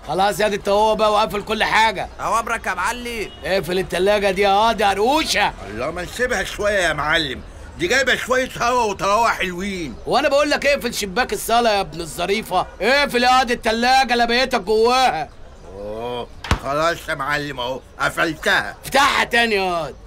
خلاص يا دي انت هو بقى وقفل كل حاجه اوامرك يا معلم اقفل التلاجة دي يا دي قرقوشه الله ما نسيبها شويه يا معلم دي جايبه شويه هوا وطراوه حلوين وانا بقول لك اقفل شباك الصاله يا ابن الظريفه اقفل يا دي التلاجة لبيتك جواها اوه خلاص يا معلم اهو قفلتها افتحها تاني يا دي.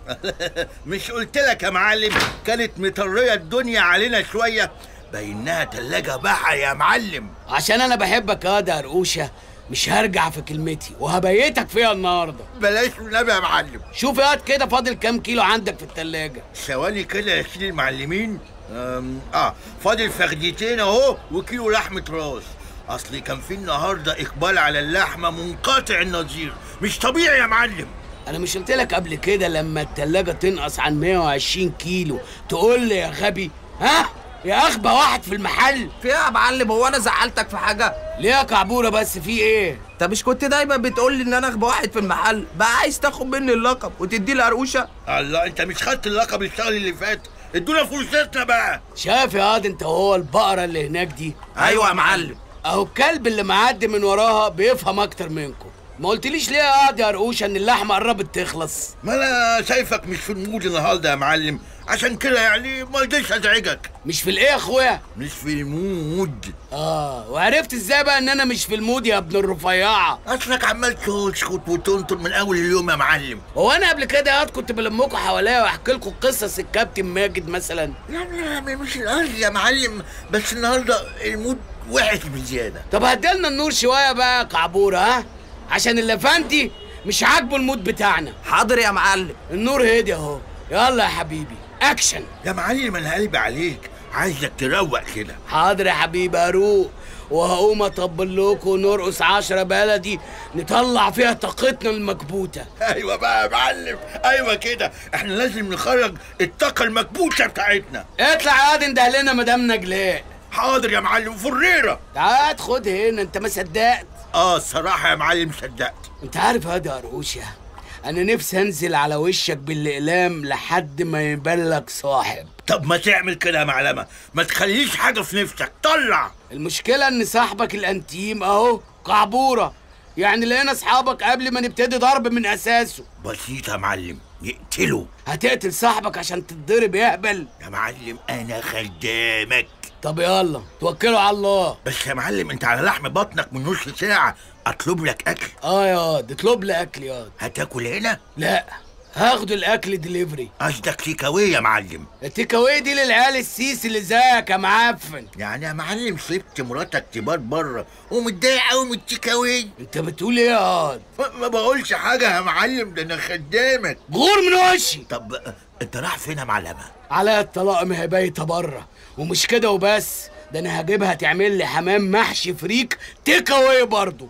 مش قلت لك يا معلم كانت مطريه الدنيا علينا شويه بينها تلاجة بحر يا معلم عشان انا بحبك يا دي قرقوشه مش هرجع في كلمتي وهبيتك فيها النهارده بلاش النبي يا معلم شوف يا واد كده فاضل كام كيلو عندك في التلاجة ثواني كده يا سيدي المعلمين أم، اه فاضل فخدتين اهو وكيلو لحمه راس اصلي كان في النهارده اقبال على اللحمه منقطع النظير مش طبيعي يا معلم انا مش قلت لك قبل كده لما التلاجة تنقص عن 120 كيلو تقول لي يا غبي ها يا اغبى واحد في المحل في ايه يا معلم هو انا زعلتك في حاجه ليه يا كعبوره بس في ايه انت مش كنت دايما بتقول لي ان انا اغبى واحد في المحل بقى عايز تاخد مني اللقب وتدي لي قرقوشه الله انت مش خدت اللقب الشهر اللي فات ادونا فرصتنا بقى شايف يا واد انت وهو البقره اللي هناك دي ايوه يا معلم اهو الكلب اللي معدي من وراها بيفهم اكتر منكم ما قلتليش ليه يا واد يا رقوشه ان اللحمه قربت تخلص ما انا شايفك مش في المود النهارده يا معلم عشان كده يعني ما رضيتش ازعجك مش في الايه يا اخويا مش في المود اه وعرفت ازاي بقى ان انا مش في المود يا ابن الرفيعه اصلك عمال تسكت وتنطر من اول اليوم يا معلم هو انا قبل كده يا واد كنت بلمكم حواليا واحكي لكم قصص الكابتن ماجد مثلا لا لا مش القصد يا معلم بس النهارده المود وحش بزياده طب هدلنا النور شويه بقى يا كعبوره ها عشان اللافندي مش عاجبه المود بتاعنا حاضر يا معلم النور هدي اهو يلا يا حبيبي اكشن يا معلم انا قلبي عليك عايزك تروق كده حاضر يا حبيبي اروق وهقوم اطبل لكم ونرقص عشرة بلدي نطلع فيها طاقتنا المكبوته ايوه بقى يا معلم ايوه كده احنا لازم نخرج الطاقه المكبوته بتاعتنا اطلع يا واد انده لنا مدام نجلاء حاضر يا معلم فريره تعال خد هنا انت ما صدقت اه الصراحه يا معلم صدقت انت عارف يا واد يا قروشه انا نفسي انزل على وشك بالاقلام لحد ما يبان لك صاحب طب ما تعمل كده يا معلمه ما تخليش حاجه في نفسك طلع المشكله ان صاحبك الانتيم اهو قعبوره يعني لقينا اصحابك قبل ما نبتدي ضرب من اساسه بسيط يا معلم نقتله هتقتل صاحبك عشان تتضرب يهبل يا معلم انا خدامك طب يلا توكلوا على الله بس يا معلم انت على لحم بطنك من نص ساعه اطلب لك اكل اه يا واد اطلب لي اكل يا واد هتاكل هنا لا هاخد الاكل دليفري قصدك تيك أواي يا معلم التيك أواي دي للعيال السيسي اللي زيك يا معفن يعني يا معلم سبت مراتك تبات بره ومتضايق قوي من التيك أواي انت بتقول ايه يا واد ما- ما بقولش حاجه يا معلم ده انا خدامك غور من وشي طب آه، انت رايح فين يا معلمه على الطلاق ما هي بايته بره ومش كده وبس ده انا هجيبها تعمل لي حمام محشي فريك تيك أواي برضه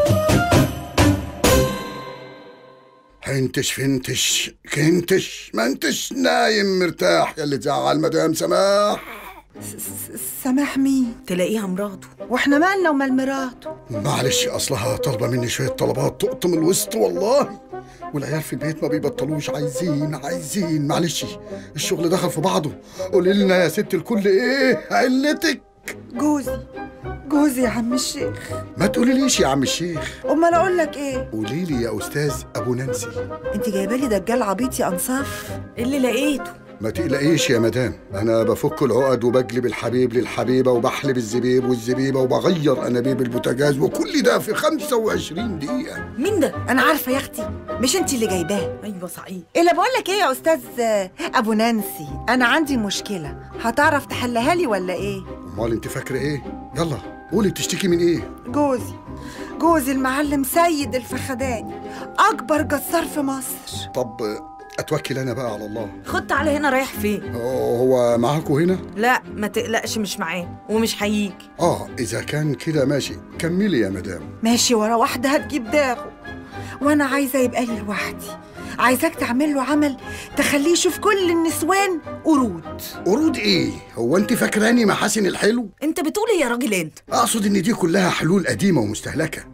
حنتش فنتش كنتش ما انتش نايم مرتاح يا اللي تزعل مدام سماح سامح مين تلاقيها مراته واحنا مالنا ومال مراته معلش اصلها طالبه مني شويه طلبات تقطم الوسط والله والعيال في البيت ما بيبطلوش عايزين عايزين معلش الشغل دخل في بعضه قولي لنا يا ست الكل ايه علتك جوزي جوزي يا عم الشيخ ما تقوليليش يا عم الشيخ امال اقول لك ايه قولي لي يا استاذ ابو نانسي انت جايبه لي دجال عبيط يا انصاف اللي لقيته ما تقلقيش يا مدام انا بفك العقد وبجلب الحبيب للحبيبه وبحلب الزبيب والزبيبه وبغير انابيب البوتاجاز وكل ده في 25 دقيقه مين ده انا عارفه يا اختي مش انت اللي جايباه ايوه صحيح الا بقول لك ايه يا استاذ آه، ابو نانسي انا عندي مشكله هتعرف تحلها لي ولا ايه امال انت فاكره ايه يلا قولي بتشتكي من ايه جوزي جوزي المعلم سيد الفخداني اكبر جزار في مصر طب اتوكل انا بقى على الله خد تعالى هنا رايح فين هو معاكوا هنا لا ما تقلقش مش معاه ومش هيجي اه اذا كان كده ماشي كملي يا مدام ماشي ورا واحده هتجيب داغه وانا عايزه يبقى لي لوحدي عايزاك تعمل له عمل تخليه يشوف كل النسوان قرود قرود ايه هو انت فاكراني محاسن الحلو انت بتقول ايه يا راجل انت اقصد ان دي كلها حلول قديمه ومستهلكه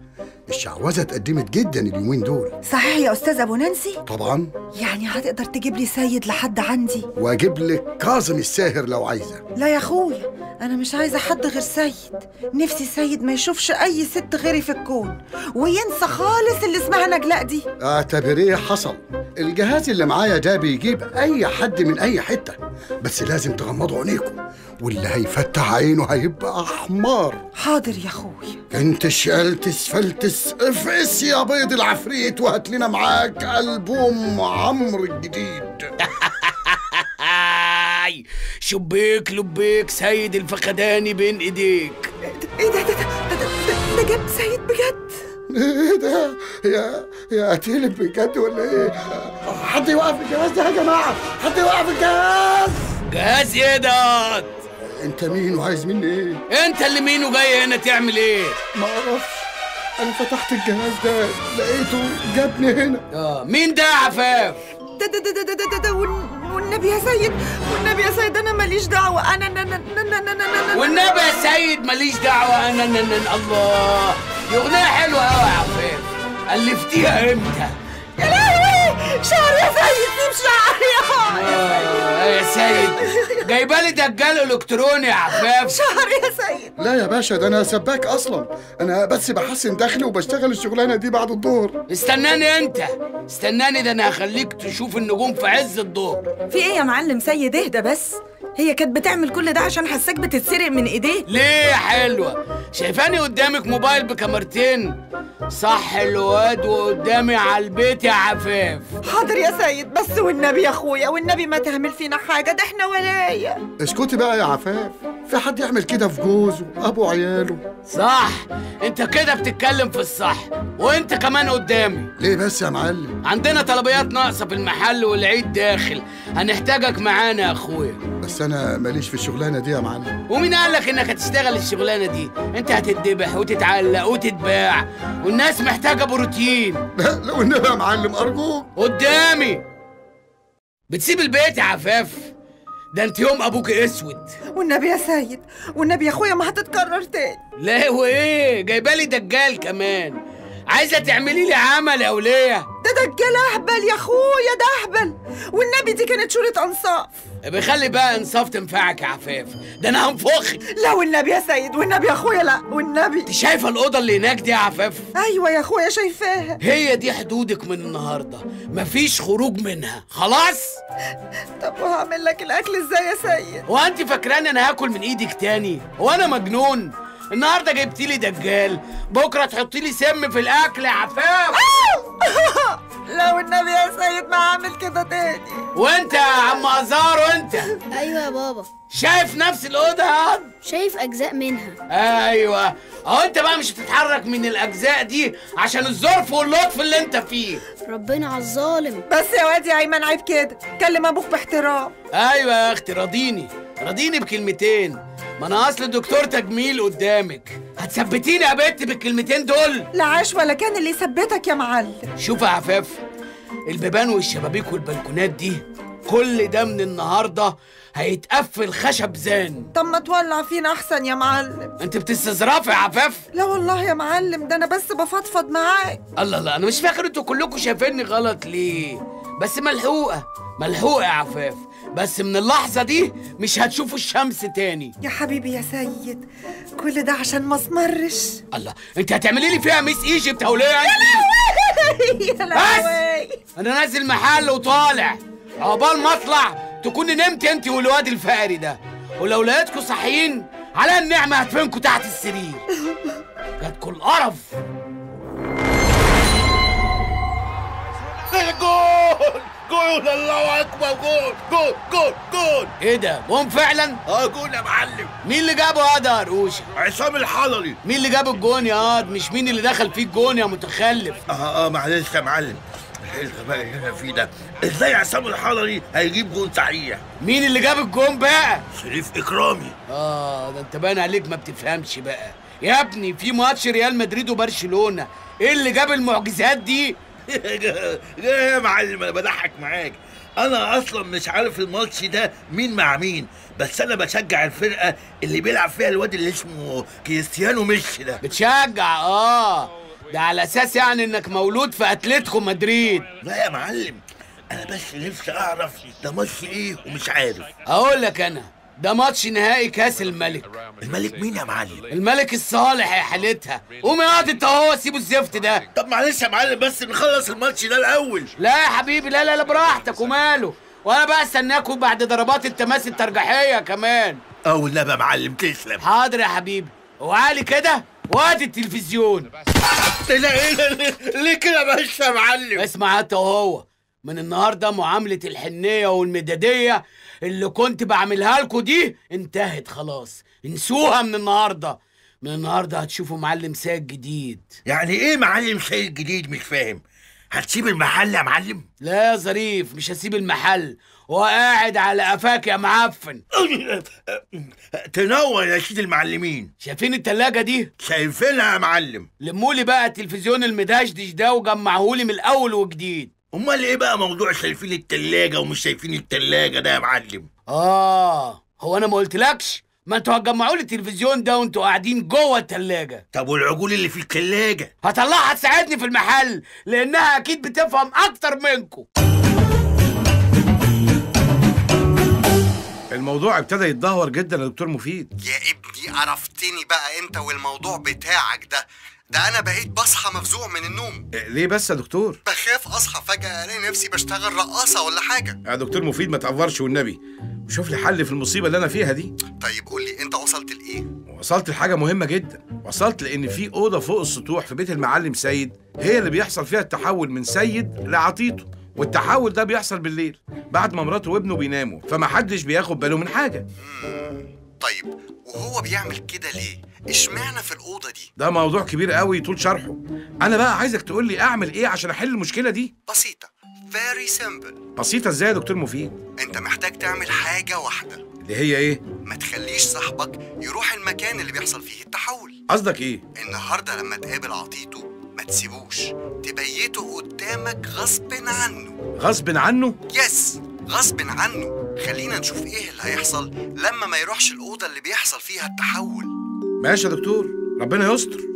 الشعوذة اتقدمت جدا اليومين دول صحيح يا استاذ ابو نانسي طبعا يعني هتقدر تجيب لي سيد لحد عندي واجيب لك كاظم الساهر لو عايزة لا يا اخويا انا مش عايزه حد غير سيد نفسي سيد ما يشوفش اي ست غيري في الكون وينسى خالص اللي اسمها نجلاء دي اعتبريه حصل الجهاز اللي معايا ده بيجيب اي حد من اي حتة بس لازم تغمضوا عينيكم واللي هيفتح عينه هيبقى حمار حاضر يا اخويا انت شقلتس فلتس افقس يا بيض العفريت وهات لنا معاك البوم عمرو الجديد آي شبيك لبيك سيد الفخداني بين ايديك ايه ده ده ده ده, ده, ده جاب سيد بجد ايه ده يا يا قتيل بجد ولا ايه حد يوقف الجهاز ده يا جماعه حد يوقف الجهاز جهاز ايه ده انت مين وعايز مني ايه انت اللي مين وجاي هنا تعمل ايه ما اعرفش انا فتحت الجهاز ده لقيته جابني هنا اه مين ده يا عفاف ده ده ده ده ده ده, ده وال- والنبي يا سيد والنبي يا سيد انا ماليش دعوه انا انا انا انا انا انا انا والنبي يا سيد ماليش دعوه انا انا انا الله دي اغنيه حلوه قوي يا عفاف الفتيها امتى يا لهوي شعر يا سيد سيب شعري يا آه يا سيد جايبه لي دجال الكتروني يا عفاف شعر يا سيد لا يا باشا ده انا سباك اصلا انا بس بحسن دخلي وبشتغل الشغلانه دي بعد الظهر استناني انت استناني ده انا هخليك تشوف النجوم في عز الظهر في ايه يا معلم سيد اهدى بس هي كانت بتعمل كل ده عشان حساك بتتسرق من ايديه ليه يا حلوة شايفاني قدامك موبايل بكاميرتين صح الواد وقدامي على البيت يا عفاف حاضر يا سيد بس والنبي يا اخويا والنبي ما تعمل فينا حاجه ده احنا ولايه اسكتي بقى يا عفاف في حد يعمل كده في جوزه ابو عياله صح انت كده بتتكلم في الصح وانت كمان قدامي ليه بس يا معلم عندنا طلبيات ناقصة في المحل والعيد داخل هنحتاجك معانا يا اخويا بس انا ماليش في الشغلانه دي يا معلم ومين قال لك انك هتشتغل الشغلانه دي انت هتتذبح وتتعلق وتتباع والناس محتاجه بروتين لا لا والنبي يا معلم ارجوك قدامي بتسيب البيت يا عفاف ده انت يوم ابوك اسود والنبي يا سيد والنبي يا اخويا ما هتتكرر تاني لا وايه جايبالي دجال كمان عايزه تعملي لي عمل يا وليه ده دجال اهبل يا اخويا ده اهبل والنبي دي كانت شورة انصاف بخلي بقى انصاف تنفعك يا عفاف ده انا هنفخك لا والنبي يا سيد والنبي يا اخويا لا والنبي انت شايفه الاوضه اللي هناك دي يا عفاف ايوه يا اخويا شايفاها هي دي حدودك من النهارده مفيش خروج منها خلاص طب وهعمل لك الاكل ازاي يا سيد هو انت فاكراني انا هاكل من ايدك تاني هو انا مجنون النهارده جبتي لي دجال بكره تحطي لي سم في الاكل يا عفاف لا والنبي يا سيد ما هعمل كده تاني وانت يا عم ازار وانت ايوه يا بابا شايف نفس الاوضه يا عم شايف اجزاء منها ايوه اهو انت بقى مش هتتحرك من الاجزاء دي عشان الظرف واللطف اللي انت فيه ربنا على الظالم بس يا واد يا ايمن عيب كده كلم ابوك باحترام ايوه يا اختي راضيني راضيني بكلمتين ما انا اصل دكتور تجميل قدامك هتثبتيني يا بنت بالكلمتين دول لا عاش ولا كان اللي يثبتك يا معلم شوف يا عفاف البيبان والشبابيك والبلكونات دي كل ده من النهارده هيتقفل خشب زان طب ما تولع فينا احسن يا معلم انت بتستظرفي يا عفاف لا والله يا معلم ده انا بس بفضفض معاك الله لا انا مش فاكر انتوا كلكم شايفيني غلط ليه بس ملحوقه ملحوقه يا عفاف بس من اللحظه دي مش هتشوفوا الشمس تاني يا حبيبي يا سيد كل ده عشان ما اسمرش الله انت هتعملي لي فيها ميس ايجيبت يا وليه يا لهوي انا نازل محل وطالع عقبال ما اطلع تكوني نمت انت والواد الفقري ده ولو لقيتكوا صاحيين على النعمه هدفنكوا تحت السرير جاتكوا القرف جول جول الله اكبر جول جول جول جول ايه ده جون فعلا اه جول يا معلم مين اللي جابه يا ده قروشه عصام الحضري مين اللي جاب الجون يا واد مش مين اللي دخل فيه الجون يا متخلف اه اه معلش يا معلم ايه الغباء اللي انا فيه ده ازاي عصام الحضري هيجيب جول صحيح مين اللي جاب الجون بقى شريف اكرامي اه ده انت باين عليك ما بتفهمش بقى يا ابني في ماتش ريال مدريد وبرشلونه ايه اللي جاب المعجزات دي يا معلم انا بضحك معاك انا اصلا مش عارف الماتش ده مين مع مين بس انا بشجع الفرقه اللي بيلعب فيها الواد اللي اسمه كريستيانو ميسي ده بتشجع اه ده على اساس يعني انك مولود في اتلتيكو مدريد لا يا معلم انا بس نفسي اعرف ده ماتش ايه ومش عارف اقول لك انا ده ماتش نهائي كاس الملك الملك مين يا معلم الملك الصالح يا حالتها قوم يقعد انت هو سيبوا الزفت ده طب معلش يا معلم بس نخلص الماتش ده الاول لا يا حبيبي لا لا لا براحتك وماله وانا بقى استناكم بعد ضربات التماس الترجيحيه كمان او لا يا معلم تسلم حاضر يا حبيبي وعالي كده وادي التلفزيون لا ايه ليه, ليه كده بس يا معلم اسمع انت وهو من النهارده معامله الحنيه والمداديه اللي كنت بعملها لكم دي انتهت خلاص انسوها من النهارده من النهارده هتشوفوا معلم سايق جديد يعني ايه معلم سيد جديد مش فاهم هتسيب المحل يا معلم لا يا ظريف مش هسيب المحل وقاعد على قفاك يا معفن تنور يا سيد المعلمين شايفين التلاجة دي شايفينها يا معلم لمولي بقى التلفزيون المدشدش ده وجمعهولي من الاول وجديد امال ايه بقى موضوع شايفين التلاجة ومش شايفين التلاجة ده يا معلم اه هو انا ما قلتلكش ما انتوا هتجمعوا لي التلفزيون ده وانتوا قاعدين جوه التلاجة طب والعجول اللي في التلاجة هطلعها تساعدني في المحل لانها اكيد بتفهم اكتر منكم الموضوع ابتدى يتدهور جدا يا دكتور مفيد يا ابني عرفتني بقى انت والموضوع بتاعك ده ده انا بقيت بصحى مفزوع من النوم إيه، ليه بس يا دكتور بخاف اصحى فجأة الاقي نفسي بشتغل رقاصة ولا حاجة يا دكتور مفيد ما تقفرش والنبي وشوف لي حل في المصيبه اللي انا فيها دي طيب قول لي انت وصلت لايه وصلت لحاجه مهمه جدا وصلت لان في اوضه فوق السطوح في بيت المعلم سيد هي اللي بيحصل فيها التحول من سيد لعطيته والتحول ده بيحصل بالليل بعد ما مراته وابنه بيناموا فمحدش بياخد باله من حاجه طيب وهو بيعمل كده ليه اشمعنى في الأوضة دي ده موضوع كبير قوي يطول شرحه انا بقى عايزك تقول لي اعمل ايه عشان احل المشكله دي بسيطة very simple بسيطه ازاي يا دكتور مفيد انت محتاج تعمل حاجة واحدة اللي هي ايه ما تخليش صاحبك يروح المكان اللي بيحصل فيه التحول قصدك ايه النهاردة لما تقابل عطيته ما تسيبوش تبيته قدامك غصب عنه غصب عنه يس غصب عنه خلينا نشوف ايه اللي هيحصل لما ما يروحش الأوضة اللي بيحصل فيها التحول ماشي يا دكتور ربنا يستر